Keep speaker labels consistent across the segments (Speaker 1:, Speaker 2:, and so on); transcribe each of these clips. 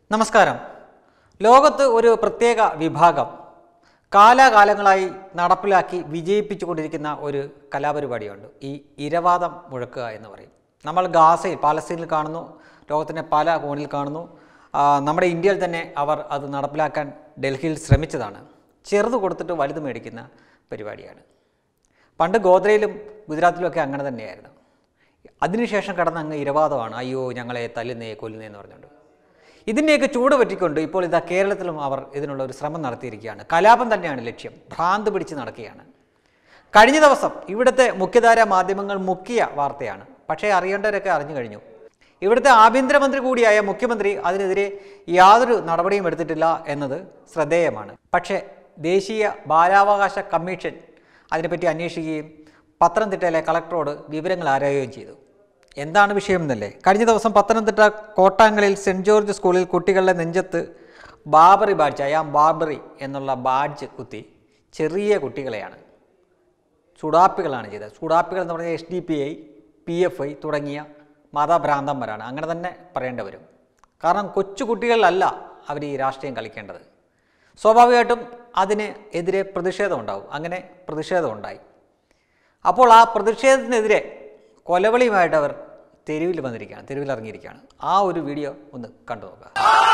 Speaker 1: നമസ്കാരം ലോകത്ത് ഒരു പ്രത്യേക വിഭാഗം കാലാകാലങ്ങളായി നടപ്പിലാക്കി വിജയിപ്പിച്ചുകൊണ്ടിരിക്കുന്ന ഒരു കലാപരിപാടിയുണ്ട് ഈ ഇരവാദം മുഴക്കുക എന്ന് പറയും നമ്മൾ ഗാസയിൽ പാലസ്തീനിൽ കാണുന്നു ലോകത്തിൻ്റെ പല കോണിൽ കാണുന്നു ആ, നമ്മുടെ ഇന്ത്യയിൽ തന്നെ അവർ അത് നടപ്പിലാക്കാൻ ഡൽഹിയിൽ ശ്രമിച്ചതാണ് ചെറുത് കൊടുത്തിട്ട് വലുത് മേടിക്കുന്ന പരിപാടിയാണ് പണ്ട് ഗോദ്രയിലും ഗുജറാത്തിലുമൊക്കെ അങ്ങനെ തന്നെയായിരുന്നു അതിനുശേഷം കടന്ന അങ്ങ് ഇരവാദമാണ് അയ്യോ ഞങ്ങളെ തല്ലുന്നേ കൊല്ലുന്നേ എന്ന് പറഞ്ഞുകൊണ്ട് ഇതിൻ്റെയൊക്കെ ചൂട് പറ്റിക്കൊണ്ട് ഇപ്പോൾ ഇതാ കേരളത്തിലും അവർ ഇതിനുള്ള ഒരു ശ്രമം നടത്തിയിരിക്കുകയാണ് കലാപം തന്നെയാണ് ലക്ഷ്യം ഭ്രാന്ത് പിടിച്ച് നടക്കുകയാണ് കഴിഞ്ഞ ദിവസം ഇവിടുത്തെ മുഖ്യധാര മാധ്യമങ്ങൾ മുക്കിയ വാർത്തയാണ് പക്ഷേ അറിയേണ്ടവരൊക്കെ അറിഞ്ഞു കഴിഞ്ഞു ഇവിടുത്തെ ആഭ്യന്തരമന്ത്രി കൂടിയായ മുഖ്യമന്ത്രി അതിനെതിരെ യാതൊരു നടപടിയും എടുത്തിട്ടില്ല എന്നത് ശ്രദ്ധേയമാണ് പക്ഷേ ദേശീയ ബാലാവകാശ കമ്മീഷൻ അതിനെപ്പറ്റി അന്വേഷിക്കുകയും പത്തനംതിട്ടയിലെ കളക്ടറോട് വിവരങ്ങൾ ആരായുകയും ചെയ്തു എന്താണ് വിഷയം എന്നല്ലേ കഴിഞ്ഞ ദിവസം പത്തനംതിട്ട കോട്ടാങ്കലിൽ സെൻറ് ജോർജ് സ്കൂളിൽ കുട്ടികളുടെ നെഞ്ചത്ത് ബാബറി ബാഡ്ജ് അയാം ബാബറി എന്നുള്ള ബാഡ്ജ് കുത്തി ചെറിയ കുട്ടികളെയാണ് ചുടാപ്പികളാണ് ചെയ്തത് ചുടാപ്പികൾ എന്ന് പറഞ്ഞാൽ S D P I P F I തുടങ്ങിയ മതഭ്രാന്തന്മാരാണ് അങ്ങനെ തന്നെ പറയേണ്ടി വരും കാരണം കൊച്ചു കുട്ടികളിലല്ല അവർ ഈ രാഷ്ട്രീയം കളിക്കേണ്ടത് സ്വാഭാവികമായിട്ടും അതിന് എതിരെ പ്രതിഷേധം ഉണ്ടാവും അങ്ങനെ പ്രതിഷേധം ഉണ്ടായി അപ്പോൾ ആ പ്രതിഷേധത്തിനെതിരെ കൊലവിളിയുമായിട്ട് അവർ തെരുവിൽ വന്നിരിക്കുകയാണ് തെരുവിൽ ഇറങ്ങിയിരിക്കുകയാണ് ആ ഒരു വീഡിയോ ഒന്ന് കണ്ടു നോക്കുക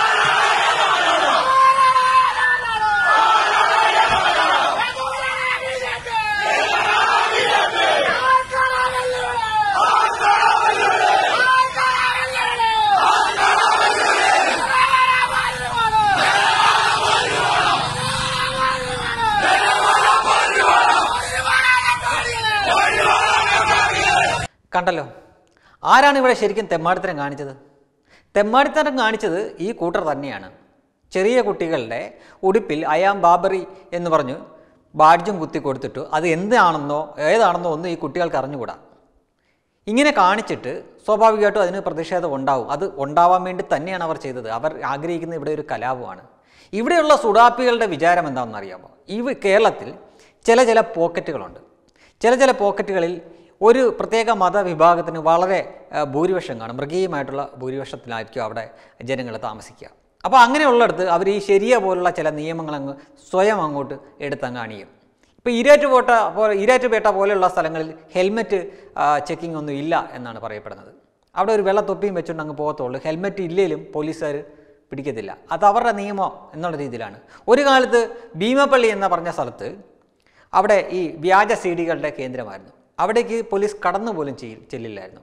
Speaker 1: കണ്ടല്ലോ ആരാണ് ഇവിടെ ശരിക്കും തെമ്മാടിത്തരം കാണിച്ചത് തെമ്മാടിത്തരം കാണിച്ചത് ഈ കൂട്ടർ തന്നെയാണ് ചെറിയ കുട്ടികളുടെ ഉടുപ്പിൽ അയാം ബാബറി എന്ന് പറഞ്ഞ് ബാഡ്ജും കുത്തി കൊടുത്തിട്ടു അത് എന്താണെന്നോ ഏതാണെന്നോ ഒന്നും ഈ കുട്ടികൾക്ക് അറിഞ്ഞുകൂടാ ഇങ്ങനെ കാണിച്ചിട്ട് സ്വാഭാവികമായിട്ടും അതിന് പ്രതിഷേധം ഉണ്ടാവും അത് ഉണ്ടാവാൻ വേണ്ടി തന്നെയാണ് അവർ ചെയ്തത് അവർ ആഗ്രഹിക്കുന്നത് ഇവിടെ ഒരു കലാപമാണ് ഇവിടെയുള്ള സുഡാപ്പികളുടെ വിചാരം എന്താണെന്ന് അറിയാമോ ഈ കേരളത്തിൽ ചില ചില പോക്കറ്റുകളുണ്ട് ചില ചില പോക്കറ്റുകളിൽ ഒരു പ്രത്യേക മതവിഭാഗത്തിന് വളരെ ആ, ഭൂരിപക്ഷം കാണും മൃഗീയമായിട്ടുള്ള ഭൂരിപക്ഷത്തിലായിരിക്കും അവിടെ ജനങ്ങൾ താമസിക്കുക അപ്പോൾ അങ്ങനെയുള്ളിടത്ത് അവർ ഈ ശരിയ പോലുള്ള ചില നിയമങ്ങൾ അങ്ങ് സ്വയം അങ്ങോട്ട് എടുത്തങ്ങ് അണിയും ഇപ്പോൾ ഈരാറ്റുപേട്ട പോലെ ഈരാറ്റുപേട്ട പോലെയുള്ള സ്ഥലങ്ങളിൽ ഹെൽമെറ്റ് ചെക്കിംഗ് ഒന്നും ഇല്ല എന്നാണ് പറയപ്പെടുന്നത് അവിടെ ഒരു വെള്ള തൊപ്പിയും വെച്ചുകൊണ്ട് അങ്ങ് പോകത്തുള്ളൂ ഹെൽമെറ്റ് ഇല്ലേലും പോലീസുകാർ പിടിക്കത്തില്ല അത് അവരുടെ നിയമം എന്നുള്ള രീതിയിലാണ് ഒരു കാലത്ത് ഭീമപ്പള്ളി എന്ന പറഞ്ഞ സ്ഥലത്ത് അവിടെ ഈ വ്യാജ സി ഡികളുടെ കേന്ദ്രമായിരുന്നു അവിടേക്ക് പോലീസ് കടന്നു പോലും ചെയ്യ ചെല്ലില്ലായിരുന്നു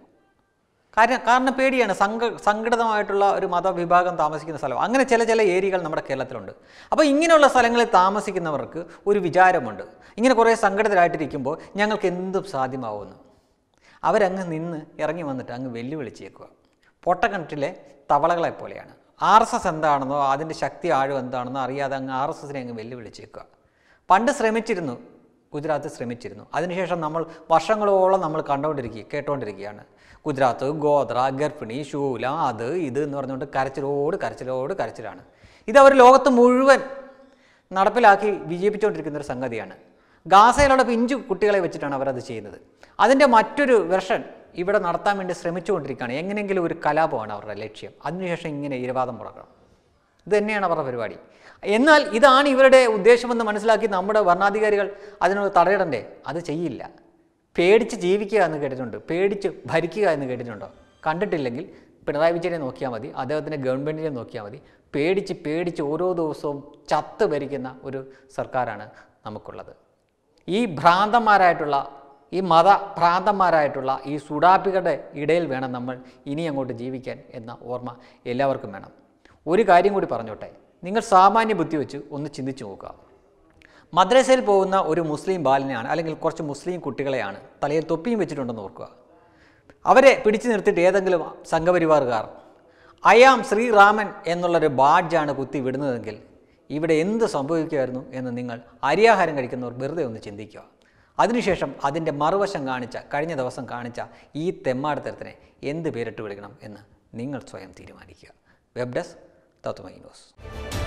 Speaker 1: കാരണം കാരണം പേടിയാണ് സംഘ സംഘടിതമായിട്ടുള്ള ഒരു മതവിഭാഗം താമസിക്കുന്ന സ്ഥലം അങ്ങനെ ചില ചില ഏരിയകൾ നമ്മുടെ കേരളത്തിലുണ്ട് അപ്പോൾ ഇങ്ങനെയുള്ള സ്ഥലങ്ങളിൽ താമസിക്കുന്നവർക്ക് ഒരു വിചാരമുണ്ട് ഇങ്ങനെ കുറേ സംഘടിതരായിട്ടിരിക്കുമ്പോൾ ഞങ്ങൾക്ക് എന്തും സാധ്യമാവുമെന്ന് അവരങ്ങ് നിന്ന് ഇറങ്ങി വന്നിട്ട് അങ്ങ് വെല്ലുവിളിച്ചേക്കുക പൊട്ടക്കിണറ്റിലെ തവളകളെ പോലെയാണ് ആർ എസ് എസ് എന്താണെന്നോ അതിൻ്റെ ശക്തി ആഴം എന്താണെന്നോ അറിയാതെ അങ്ങ് ആർ എസ് എസിനെ അങ്ങ് വെല്ലുവിളിച്ചേക്കുക പണ്ട് ശ്രമിച്ചിരുന്നു ഗുജറാത്ത് ശ്രമിച്ചിരുന്നു അതിനുശേഷം നമ്മൾ വർഷങ്ങളോളം നമ്മൾ കണ്ടുകൊണ്ടിരിക്കുക കേട്ടുകൊണ്ടിരിക്കുകയാണ് ഗുജറാത്ത് ഗോത്ര ഗർഭിണി ശൂല അത് ഇത് എന്ന് പറഞ്ഞുകൊണ്ട് കരച്ചിലോട് കരച്ചിലോട് കരച്ചിലാണ് ഇത് അവർ ലോകത്ത് മുഴുവൻ നടപ്പിലാക്കി വിജയിപ്പിച്ചുകൊണ്ടിരിക്കുന്ന ഒരു സംഗതിയാണ് ഗാസയിലുള്ള പിഞ്ചു കുട്ടികളെ വെച്ചിട്ടാണ് അവരത് ചെയ്യുന്നത് അതിൻ്റെ മറ്റൊരു വെർഷൻ ഇവിടെ നടത്താൻ വേണ്ടി ശ്രമിച്ചുകൊണ്ടിരിക്കുകയാണ് എങ്ങനെയെങ്കിലും ഒരു കലാപമാണ് അവരുടെ ലക്ഷ്യം അതിനുശേഷം ഇങ്ങനെ ഇരവാദം മുടക്കണം ഇത് തന്നെയാണ് അവരുടെ പരിപാടി എന്നാൽ ഇതാണ് ഇവരുടെ ഉദ്ദേശമെന്ന് മനസ്സിലാക്കി നമ്മുടെ ഭരണാധികാരികൾ അതിനോട് തടയിടണ്ടേ അത് ചെയ്യില്ല പേടിച്ച് ജീവിക്കുക എന്ന് കേട്ടിട്ടുണ്ട് പേടിച്ച് ഭരിക്കുക എന്ന് കേട്ടിട്ടുണ്ടോ കണ്ടിട്ടില്ലെങ്കിൽ പിണറായി വിജയനെ നോക്കിയാൽ മതി അദ്ദേഹത്തിൻ്റെ ഗവൺമെൻറ്റിനെ നോക്കിയാൽ മതി പേടിച്ച് പേടിച്ച് ഓരോ ദിവസവും ചത്ത് ഭരിക്കുന്ന ഒരു സർക്കാരാണ് നമുക്കുള്ളത് ഈ ഭ്രാന്തന്മാരായിട്ടുള്ള ഈ മത ഭ്രാന്തന്മാരായിട്ടുള്ള ഈ സുഡാപ്പികളുടെ ഇടയിൽ വേണം നമ്മൾ ഇനി അങ്ങോട്ട് ജീവിക്കാൻ എന്ന ഓർമ്മ എല്ലാവർക്കും വേണം ഒരു കാര്യം കൂടി പറഞ്ഞോട്ടെ നിങ്ങൾ സാമാന്യ ബുദ്ധി വെച്ച് ഒന്ന് ചിന്തിച്ചു നോക്കുക മദ്രസയിൽ പോകുന്ന ഒരു മുസ്ലിം ബാലിനെയാണ് അല്ലെങ്കിൽ കുറച്ച് മുസ്ലിം കുട്ടികളെയാണ് തലയിൽ തൊപ്പിയും വെച്ചിട്ടുണ്ടെന്ന് ഓർക്കുക അവരെ പിടിച്ചു നിർത്തിയിട്ട് ഏതെങ്കിലും സംഘപരിവാറുകാർ അയാം ശ്രീറാമൻ എന്നുള്ളൊരു ബാഡ്ജാണ് കുത്തി വിടുന്നതെങ്കിൽ ഇവിടെ എന്ത് സംഭവിക്കുമായിരുന്നു എന്ന് നിങ്ങൾ അരിയാഹാരം കഴിക്കുന്നവർ വെറുതെ ഒന്ന് ചിന്തിക്കുക അതിനുശേഷം അതിൻ്റെ മറുവശം കാണിച്ച കഴിഞ്ഞ ദിവസം കാണിച്ച ഈ തെമ്മാടിത്തരത്തിനെ എന്ത് പേരിട്ട് വിളിക്കണം എന്ന് നിങ്ങൾ സ്വയം തീരുമാനിക്കുക വെബ് ഡെസ്ക് തത്വമൈ ന്യൂസ്